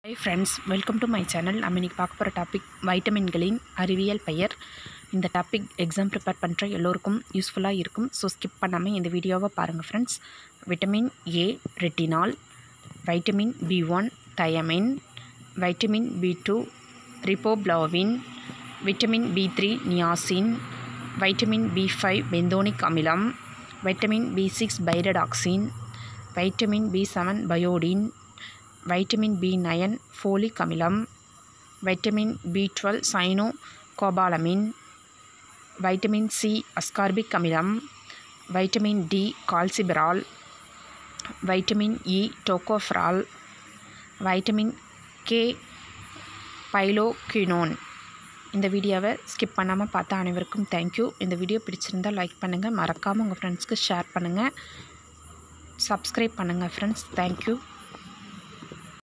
high friends welcome to my channel நம்ம இன்றைக்கி பார்க்க போகிற டாபிக் வைட்டமின்களின் அறிவியல் பெயர் இந்த டாபிக் எக்ஸாம் ப்ரிப்பேர் பண்ணுற எல்லோருக்கும் யூஸ்ஃபுல்லாக இருக்கும் ஸோ ஸ்கிப் பண்ணாமல் இந்த வீடியோவை பாருங்கள் friends vitamin A retinol vitamin B one thiamine vitamin B two riboflavin vitamin B three niacin vitamin B five pantothenic அமிலம் vitamin B six pyridoxine vitamin B seven biotin vitamin B nine folic அமிலம் vitamin B twelve cyanocobalamin vitamin C ascorbic அமிலம் vitamin D calciferol vitamin E tocopherol vitamin K phylloquinone இந்த வீடியோவை skip பண்ணாமல் பார்த்த அனைவருக்கும் thank you இந்த video பிடிச்சிருந்தால் like பண்ணுங்கள் மறக்காமல் உங்கள் ஃப்ரெண்ட்ஸ்க்கு ஷேர் பண்ணுங்கள் சப்ஸ்கிரைப் பண்ணுங்கள் ஃப்ரெண்ட்ஸ் தேங்க்யூ